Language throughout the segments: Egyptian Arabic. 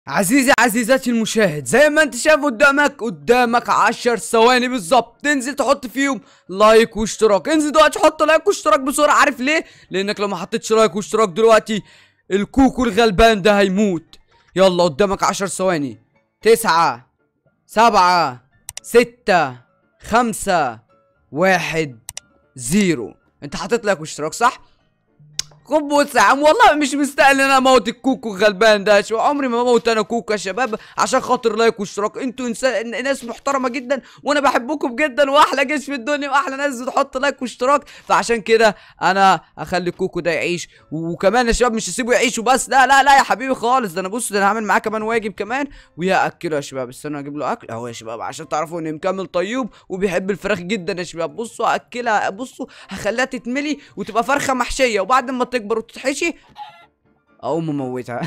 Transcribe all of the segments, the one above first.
عزيزي عزيزاتي المشاهد زي ما انت شايف قدامك قدامك عشر ثواني بالظبط تنزل تحط فيهم لايك واشتراك انزل دلوقتي حط لايك واشتراك بسرعه عارف ليه لانك لو ما حطيتش لايك واشتراك دلوقتي الكوكو الغلبان ده هيموت يلا قدامك عشر ثواني تسعة سبعة ستة خمسة واحد زيرو انت حاطط لايك واشتراك صح خد بص يا عم والله مش مستاهل ان انا اموت الكوكو الغلبان ده شو عمري ما اموت انا كوكو يا شباب عشان خاطر لايك واشتراك انتوا انسان ناس محترمه جدا وانا بحبكم جدا واحلى جيش في الدنيا واحلى ناس بتحط لايك واشتراك فعشان كده انا اخلي كوكو ده يعيش وكمان يا شباب مش هسيبه يعيش وبس لا لا لا يا حبيبي خالص ده انا بص ده انا هعمل معاه كمان واجب كمان وهاكله يا شباب استنوا اجيب له اكل اهو يا شباب عشان تعرفوا اني مكمل طيوب وبيحب الفراخ جدا يا شباب بصوا هاكلها بصوا هخليها تتملي وتبقى فرخه محشيه وبعد ما تكبر وتتحشي اقوم مموتها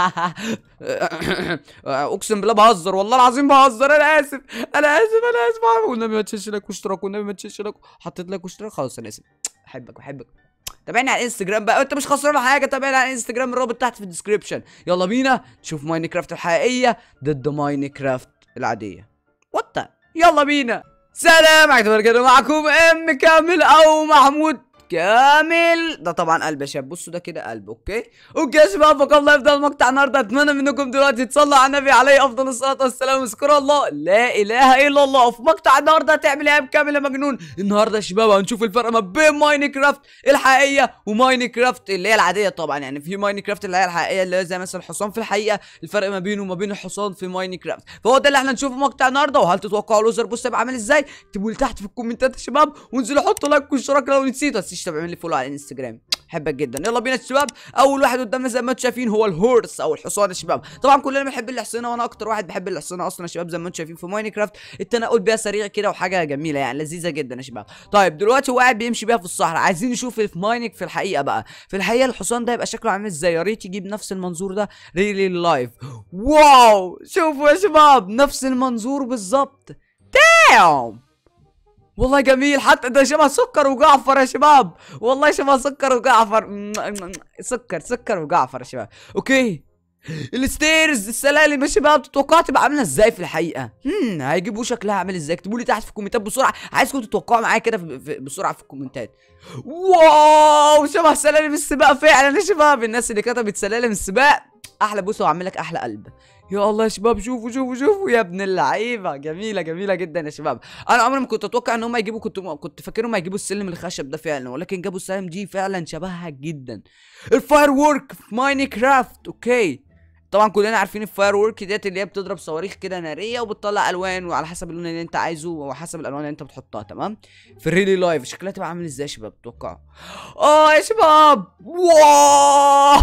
اقسم بالله بهزر والله العظيم بهزر انا اسف انا اسف انا اسف والنبي ما تشيلش لك واشتراك والنبي ما تشيلش لك حطيت لك واشتراك خلاص انا اسف احبك بحبك تابعني على الانستجرام بقى انت مش خسران حاجه تابعني على الانستجرام الرابط تحت في الديسكربشن يلا بينا نشوف ماينكرافت الحقيقيه ضد ماينكرافت العاديه وات يلا بينا سلام عليكم كده معكم ام كامل او محمود كامل ده طبعا قلب يا شباب بصوا ده كده قلب اوكي اوكي يا شباب فقط الله يفضل المقطع النهارده اتمنى منكم دلوقتي تصلوا على النبي عليه افضل الصلاه والسلام واذكروا الله لا اله الا الله في مقطع النهارده هتعمل ايه كامل يا مجنون النهارده يا شباب هنشوف الفرق ما بين ماينكرافت الحقيقيه وماينكرافت اللي هي العاديه طبعا يعني في ماينكرافت اللي هي الحقيقيه اللي هي زي مثلا الحصان في الحقيقه الفرق ما بينه وما بين الحصان في ماينكرافت فهو ده اللي احنا نشوفه في مقطع النهارده وهل تتوقعوا لوزر بص هيبقى عامل ازاي اكتبوا لي تحت في الكومنتات يا شباب وانزلوا حطوا لايك واشتراك لو نسيتوا بس تعمل لي فولو على الانستجرام احبك جدا يلا بينا يا شباب اول واحد قدامنا زي ما انتم شايفين هو الهورس او الحصان يا شباب طبعا كلنا بنحب الحصانه وانا اكتر واحد بحب الحصانه اصلا يا شباب زي ما انتم شايفين في ماينكرافت التنقل بيها سريع كده وحاجه جميله يعني لذيذه جدا يا شباب طيب دلوقتي هو قاعد بيمشي بيها في الصحراء عايزين نشوف في ماينك في الحقيقه بقى في الحقيقه الحصان ده يبقى شكله عامل ازاي يا ريت يجيب نفس المنظور ده ريلي لايف واو شوفوا يا شباب نفس المنظور بالظبط دايم والله جميل حتى ده شبه سكر وجعفر يا شباب والله شبه سكر وجعفر سكر سكر وجعفر يا شباب اوكي الستيرز السلالم يا شباب تتوقعوا تبقى عامله ازاي في الحقيقه هم هيجيبوا شكلها عامل ازاي اكتبوا لي تحت في الكومنتات بسرعه عايزكم تتوقعوا معايا كده بسرعه في الكومنتات واو شبه سلالم السباق فعلا يا شباب الناس اللي كتبت سلالم السباق احلى بصوا هعمل لك احلى قلب يا الله يا شباب شوفوا شوفوا شوفوا يا ابن اللعيبه جميله جميله جدا يا شباب انا عمري ما كنت اتوقع ان هم يجيبوا كنت كنت فاكرهم هيجيبوا السلم الخشب ده فعلا ولكن جابوا السلم دي فعلا شبهها جدا الفاير وورك في ماينكرافت اوكي طبعا كلنا عارفين الفاير وورك ديت اللي هي بتضرب صواريخ كده ناريه وبتطلع الوان وعلى حسب اللون اللي انت عايزه وحسب الالوان اللي انت بتحطها تمام في الريلي لايف شكلها تبقى عامل ازاي يا شباب تتوقعوا اه يا شباب واو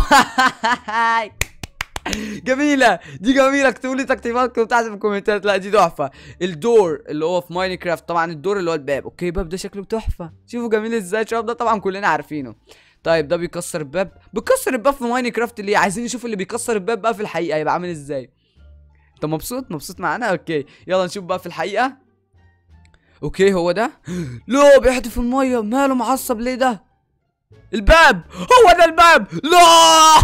جميلة دي جميلة اكتبوا لي تكتيفاتكم تحت في الكومنتات لا دي تحفة الدور اللي هو في ماينكرافت طبعا الدور اللي هو الباب اوكي الباب ده شكله تحفة شوفوا جميل ازاي الشباب ده طبعا كلنا عارفينه طيب ده بيكسر الباب بيكسر الباب في ماينكرافت اللي عايزين نشوف اللي بيكسر الباب بقى في الحقيقة هيبقى عامل ازاي انت مبسوط مبسوط معانا اوكي يلا نشوف بقى في الحقيقة اوكي هو ده لا بيحدف المية ماله معصب ليه ده الباب هو ده الباب لا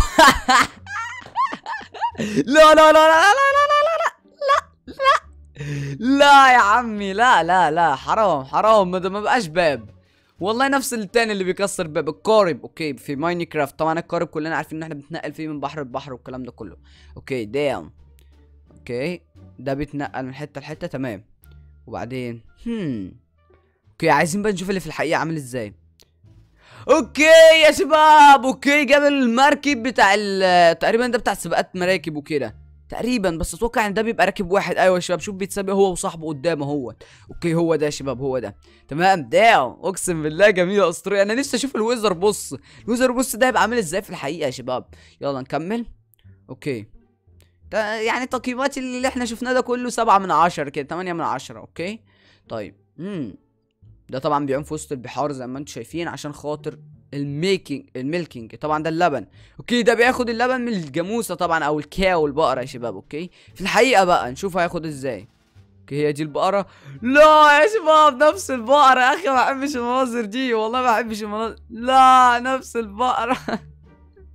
لا لا لا لا لا لا لا لا لا لا لا يا عمي لا لا لا حرام حرام ده ما بقاش باب والله نفس التاني اللي بيكسر باب القارب اوكي في ماينكرافت طبعا القارب كلنا عارفين ان احنا بنتنقل فيه من بحر لبحر والكلام ده كله اوكي دام اوكي ده بيتنقل من حته لحته تمام وبعدين هم اوكي عايزين بقى نشوف اللي في الحقيقه عامل ازاي اوكي يا شباب اوكي جاب المركب بتاع تقريبا ده بتاع سباقات مراكب وكده تقريبا بس اتوقع ان ده بيبقى راكب واحد ايوه يا شباب شوف بيتسابق هو وصاحبه قدامه هو اوكي هو ده يا شباب هو ده تمام داو اقسم بالله جميله اسطوريه انا نفسي اشوف الويزر بص الويزر بص ده هيبقى عامل ازاي في الحقيقه يا شباب يلا نكمل اوكي يعني تقييمات اللي احنا شفناه ده كله سبعة من عشرة كده تمانية من عشرة اوكي طيب امم ده طبعا بيعوم في وسط البحار زي ما انتم شايفين عشان خاطر الميكينج الميلكينج طبعا ده اللبن اوكي ده بياخد اللبن من الجاموسه طبعا او الكاو البقره يا شباب اوكي في الحقيقه بقى نشوف هياخد ازاي اوكي هي دي البقره لا يا شباب نفس البقره يا اخي ما بحبش المناظر دي والله ما بحبش المناظر لا نفس البقره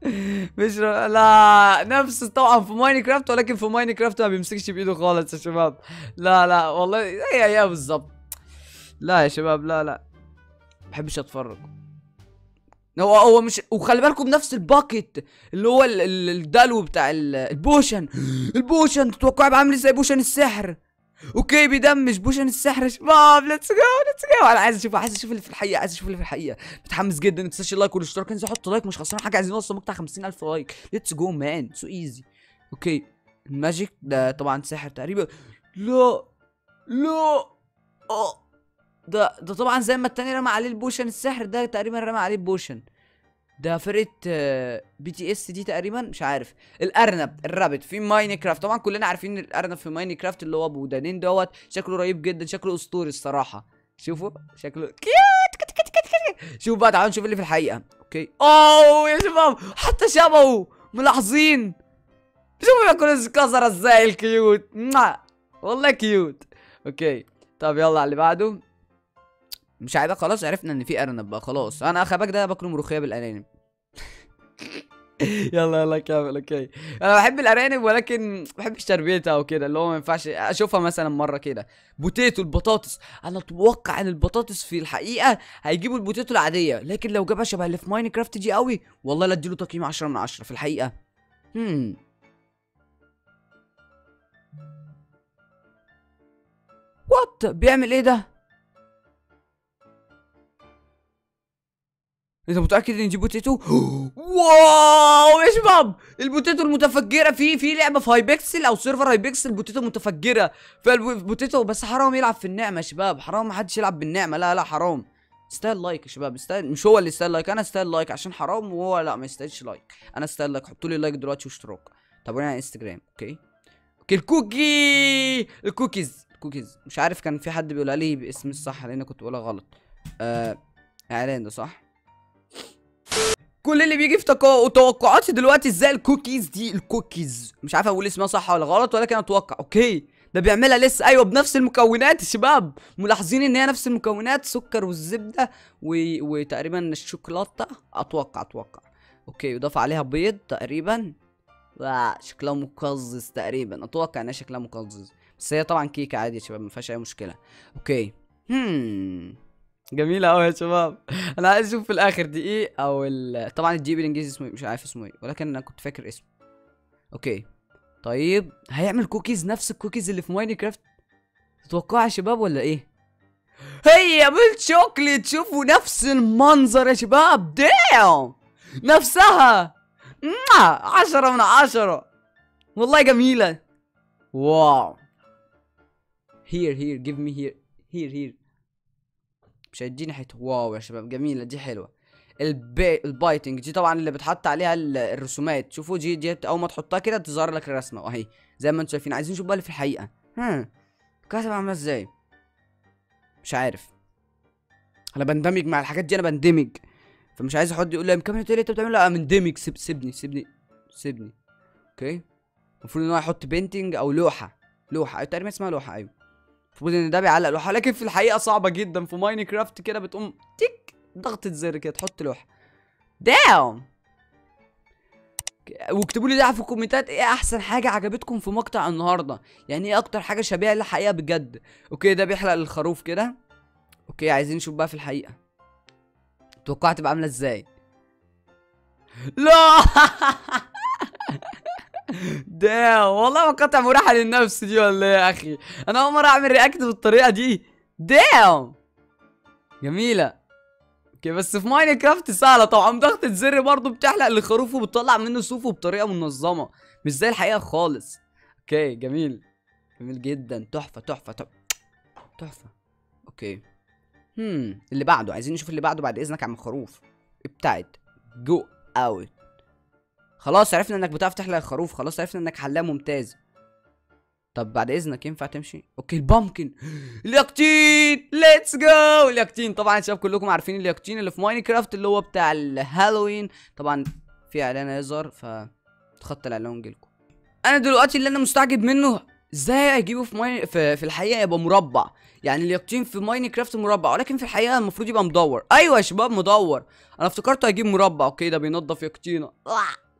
مش ر... لا نفس طبعا في ماينكرافت ولكن في ماينكرافت ما بيمسكش بايده خالص يا شباب لا لا والله هي هي بالظبط لا يا شباب لا لا ما بحبش اتفرج هو هو مش وخلي بالكم بنفس الباكت اللي هو ال- ال- الدلو بتاع ال- البوشن البوشن تتوقعوا يبقى عامل ازاي بوشن السحر اوكي بيدمج بوشن السحر يا شباب ليتس جو ليتس جو انا عايز اشوف عايز اشوف اللي في الحقيقه عايز اشوف اللي في الحقيقه متحمس جدا ما تنساش اللايك والاشتراك انزل حط لايك مش خسران حاجه عايزين نوصل مقطع 50000 لايك ليتس جو مان سو ايزي اوكي الماجيك ده طبعا سحر تقريبا لا لا اه ده ده طبعا زي ما التاني رمى عليه البوشن السحر ده تقريبا رمى عليه البوشن ده فرقه آه، بي تي اس دي تقريبا مش عارف الارنب الرابت في ماينكرافت طبعا كلنا عارفين الارنب في ماينكرافت اللي هو ابو ودانين دوت شكله رهيب جدا شكله اسطوري الصراحه شوفوا شكله كيوت كت كت كت كت شوف بقى تعالوا نشوف اللي في الحقيقه اوكي اوه يا شباب حتى شبهه ملاحظين شوفوا ياكل الكسره ازاي الكيوت مع. والله كيوت اوكي طب يلا على اللي بعده مش عيبه خلاص عرفنا ان في ارنب بقى خلاص انا اخباك ده باكله ملوخيه بالارانب يلا يلا كمل اوكي انا بحب الارانب ولكن ما بحبش تربيتها او كده اللي هو ما ينفعش اشوفها مثلا مره كده بوتيتو البطاطس انا اتوقع ان البطاطس في الحقيقه هيجيبوا البوتيتو العاديه لكن لو جابها شبه اللي في ماينكرافت دي قوي والله لا اديله تقييم 10 من 10 في الحقيقه هم وات بيعمل ايه ده انت متاكد ان دي بوتيتو واو يا شباب البوتيتو المتفجره في في لعبه في هاي بيكسل او سيرفر هاي بيكسل بوتيتو متفجره فالبوتيتو بس حرام يلعب في النعمه يا شباب حرام ما حدش يلعب بالنعمه لا لا حرام يستاهل لايك يا شباب يستاهل مش هو اللي يستاهل لايك انا استاهل لايك عشان حرام وهو لا ما يستاهلش لايك انا استاهل لايك حطوا لي لايك دلوقتي واشتراك تابعوني على انستجرام اوكي اوكي الكوكي الكوكيز الكوكيز مش عارف كان في حد بيقولها لي باسم الصح لان كنت بقولها غلط آه اعلان ده صح كل اللي بيجي في تقا- توقعاتي دلوقتي ازاي الكوكيز دي الكوكيز مش عارف اقول اسمها صح ولا غلط ولكن اتوقع اوكي ده بيعملها لسه ايوه بنفس المكونات يا شباب ملاحظين ان هي نفس المكونات سكر والزبده و... وتقريبا الشوكولاته اتوقع اتوقع اوكي يضاف عليها بيض تقريبا لا شكلها مقزز تقريبا اتوقع انها شكلها مقزز بس هي طبعا كيكه عادي يا شباب ما فيهاش اي مشكله اوكي هم جميلة أوي يا شباب أنا عايز أشوف في الآخر دي إيه أو ال... طبعا الدي بالإنجليزي اسمه إيه مش عارف اسمه إيه ولكن أنا كنت فاكر اسمه أوكي طيب هيعمل كوكيز نفس الكوكيز اللي في ماينكرافت تتوقعوا يا شباب ولا إيه؟ هي بالشوكليت شوفوا نفس المنظر يا شباب دايم نفسها مع. عشرة من عشرة والله جميلة واو here here give me here here here مش هيديني حته واو يا شباب جميله دي حلوه البي... البايتنج دي طبعا اللي بتحط عليها ال- الرسومات شوفوا دي دي اول ما تحطها كده تظهر لك الرسمه واهي زي ما انتم شايفين عايزين نشوف بقى اللي في الحقيقه ها كاتب عامله ازاي مش عارف انا بندمج مع الحاجات دي انا بندمج فمش عايز حد يقول لي مكمل ايه اللي انت بتعمله لا مندمج سيب سيبني سيبني سيبني اوكي المفروض ان هو يحط بينتنج او لوحه لوحه أيوة، تقريبا اسمها لوحه ايوه المفروض ان ده بيعلق لوحه لكن في الحقيقه صعبه جدا في ماينكرافت كده بتقوم تك ضغطة زر كده تحط لوحه داون واكتبوا لي ده في الكومنتات ايه احسن حاجه عجبتكم في مقطع النهارده يعني ايه اكتر حاجه شبيهه للحقيقه بجد اوكي ده بيحلق الخروف كده اوكي عايزين نشوف بقى في الحقيقه توقعت تبقى عامله ازاي لا ده والله مقاطع مريحه للنفس دي ولا ايه يا اخي انا اول مره اعمل رياكت بالطريقه دي داون جميله اوكي بس في ماينكرافت سهله طبعا ضغطة زر برضو بتحلق الخروف وبتطلع منه صوفه بطريقه منظمه مش زي الحقيقه خالص اوكي جميل جميل جدا تحفه تحفه تحفه تحفه اوكي هم اللي بعده عايزين نشوف اللي بعده بعد اذنك يا عم الخروف ابتعد جو اوت خلاص عرفنا انك بتعرف تحلق الخروف خلاص عرفنا انك حلاق ممتاز طب بعد اذنك ينفع تمشي اوكي البامكن اليقطين ليتس جو اليقطين طبعا يا شباب كلكم عارفين اليقطين اللي في ماينكرافت اللي هو بتاع الهالوين طبعا في اعلان هيظهر ف تخطى الاعلان ونجيلكم انا دلوقتي اللي انا مستعجب منه ازاي هيجيبه في ماين في, في الحقيقه يبقى مربع يعني اليقطين في ماينكرافت مربع ولكن في الحقيقه المفروض يبقى مدور ايوه يا شباب مدور انا افتكرته هيجيب مربع اوكي ده بينضف يقطينه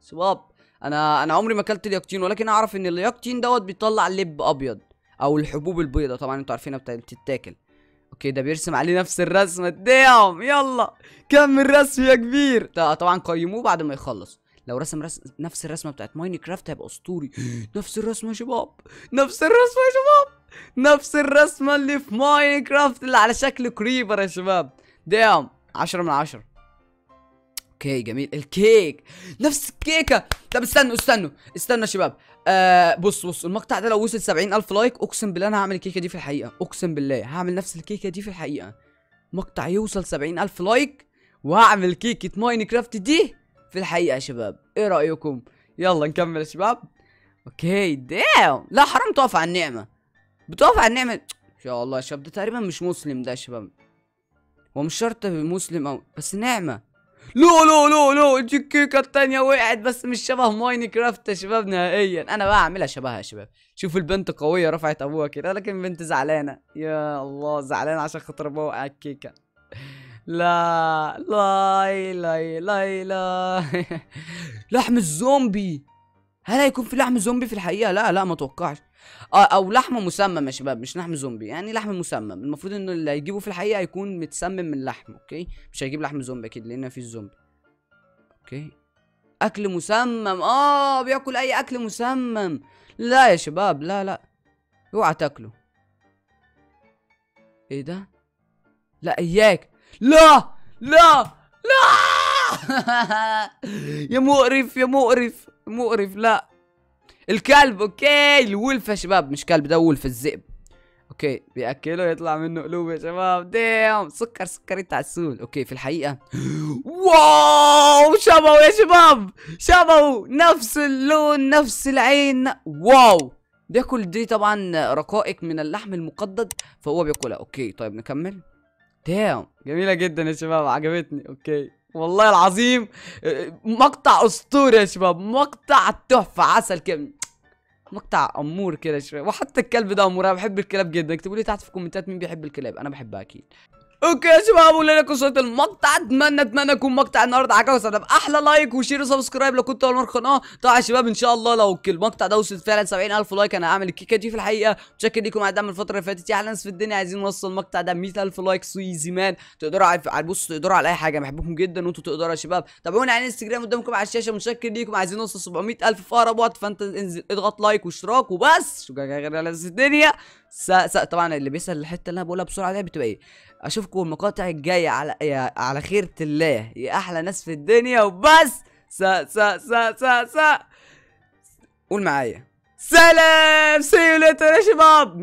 شباب انا انا عمري ما اكلت اليقطين ولكن اعرف ان اليقطين دوت بيطلع لب ابيض او الحبوب البيضاء طبعا انتوا عارفينها بتاع- بتتاكل اوكي ده بيرسم عليه نفس الرسمه دام يلا كمل رسم يا كبير ط- طبعا قيموه بعد ما يخلص لو رسم رسم نفس الرسمه بتاعت ماينكرافت هيبقى اسطوري نفس الرسمه يا شباب نفس الرسمه يا شباب نفس الرسمه اللي في ماينكرافت اللي على شكل كريبر يا شباب دام عشرة من عشرة اوكي جميل الكيك نفس الكيكه طب استنوا استنوا استنوا يا شباب آه بص بص المقطع ده لو وصل 70 الف لايك اقسم بالله انا هعمل الكيكه دي في الحقيقه اقسم بالله هعمل نفس الكيكه دي في الحقيقه مقطع يوصل 70 الف لايك وهعمل كيكه ماينكرافت دي في الحقيقه يا شباب ايه رايكم يلا نكمل يا شباب اوكي دام لا حرام تقف على النعمه بتقف على النعمه ان شاء الله يا شباب ده تقريبا مش مسلم ده يا شباب هو مش شرط مسلم او بس نعمه لا لا لا لا دي الكيكه التانية وقعت بس مش شبه ماينكرافت يا شباب نهائيا انا بقى اعملها شبهها يا شباب شوف البنت قويه رفعت ابوها كده لكن البنت زعلانه يا الله زعلانه عشان خاطر ابوها وقع الكيكه لا لا لا لا لا لحم الزومبي هل هيكون في لحم زومبي في الحقيقه لا لا ما اتوقعش آه او لحم مسمم يا شباب مش لحم زومبي يعني لحم مسمم المفروض انه اللي هيجيبه في الحقيقه هيكون متسمم من لحم اوكي مش هيجيب لحم زومبي اكيد لان مفيش زومبي اوكي اكل مسمم اه بياكل اي اكل مسمم لا يا شباب لا لا اوعى تاكله ايه ده لا اياك لا لا لا يا مقرف يا مقرف مقرف لا الكلب اوكي الولف يا شباب مش كلب ده ولف الذئب اوكي بياكله يطلع منه قلوب يا شباب ديم سكر سكر انت عسول اوكي في الحقيقه واو شبهه يا شباب شبهه نفس اللون نفس العين واو بياكل دي طبعا رقائق من اللحم المقدد فهو بياكلها اوكي طيب نكمل دام جميله جدا يا شباب عجبتني اوكي والله العظيم آه، مقطع اسطوري يا شباب مقطع تحفه عسل كده مقطع امور كده شويه وحتى الكلب ده امور انا بحب الكلاب جدا اكتبوا لي تحت في الكومنتات مين بيحب الكلاب انا بحبها اكيد اوكي يا شباب ولنا قصه المقطع اتمنى اتمنى يكون مقطع النهارده عجبكم طب احلى لايك وشير وسبسكرايب لو كنت اول مره القناه طبعا يا شباب ان شاء الله لو المقطع ده وصل فعلا 70000 لايك انا هعمل الكيكه دي في الحقيقه متشكر ليكم على الدعم الفتره اللي فاتت يا احلى ناس في الدنيا عايزين نوصل المقطع ده 100000 لايك سويزي مان تقدروا على على- بص تقدروا على اي حاجه أنا بحبكم جدا وانتوا تقدروا يا شباب تابعوني على الانستجرام قدامكم على الشاشه متشكر ليكم عايزين نوصل 700000 في اقرب وقت فانت انزل اضغط لايك واشتراك وبس شو غير على الدنيا س... س... طبعا اللي بيسال الحته اللي انا بقولها بسرعه دي بتبقى ايه اشوفكم المقاطع الجايه على يا... على خيرة الله يا احلى ناس في الدنيا وبس س س س س س قول معايا سلام سي يو ليتر يا شباب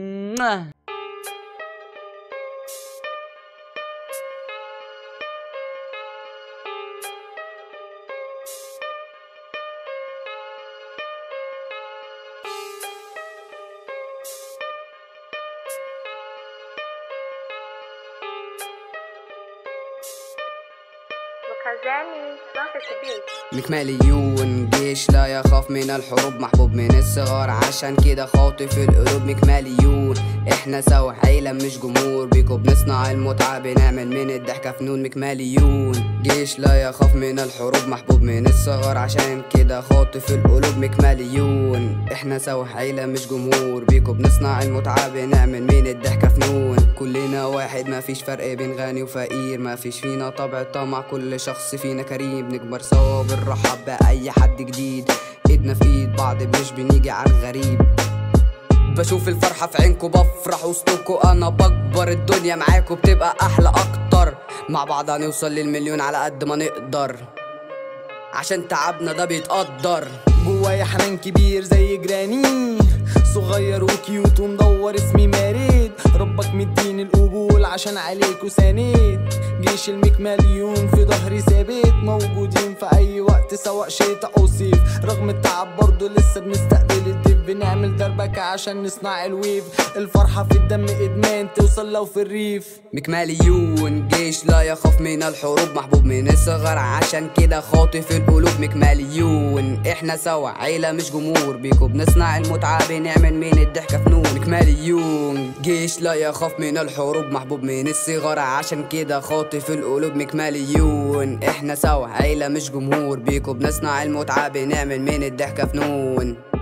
وكازاني ضغط البيت مكماليون جيش لا يخاف من الحروب محبوب من الصغار عشان كده خاطف القلوب مكماليون احنا سوا عيلة مش جمهور بيكو بنصنع المتعة بنعمل من الضحكة فنون مكماليون جيش لا يخاف من الحروب محبوب من الصغار عشان كده خاطف القلوب مكماليون احنا سوا عيلة مش جمهور بيكو بنصنع المتعة بنعمل من الضحكة فنون كلنا واحد ما فيش فرق بين غني وفقير ما فيش فينا طبع طمع كل شخص فينا كريم بنكبر سوا وبنرحب بأي حد جديد ايدنا في ايد بعض مش بنيجي على الغريب بشوف الفرحة في عينكو بفرح وسطكو انا بكبر الدنيا معاكو بتبقى احلى اكتر مع بعض هنوصل للمليون على قد ما نقدر عشان تعبنا ده بيتقدر جوايا حنان كبير زي جراني صغير وكيوت ومدور اسمي ماريد ربك مديني القبول عشان عليك وساند جيش المكمليون في ظهري ثابت موجودين في اي وقت سواء شتاء او صيف رغم التعب برضه لسه بنستقبل الضيف بنعمل دربكة عشان نصنع الويف الفرحة في الدم ادمان توصل لو في الريف مكماليون جيش لا يخاف من الحروب محبوب من الصغر عشان كده خاطف القلوب مكماليون احنا سوا عيلة مش جمهور بيكو بنصنع المتعة بنعمل من الضحكة فنون مكماليون جيش لا يخاف من الحروب محبوب محبوب من الصغار عشان كده خاطف القلوب مكمليون احنا سوا عيلة مش جمهور بيكو بنصنع المتعة بنعمل من الضحكة فنون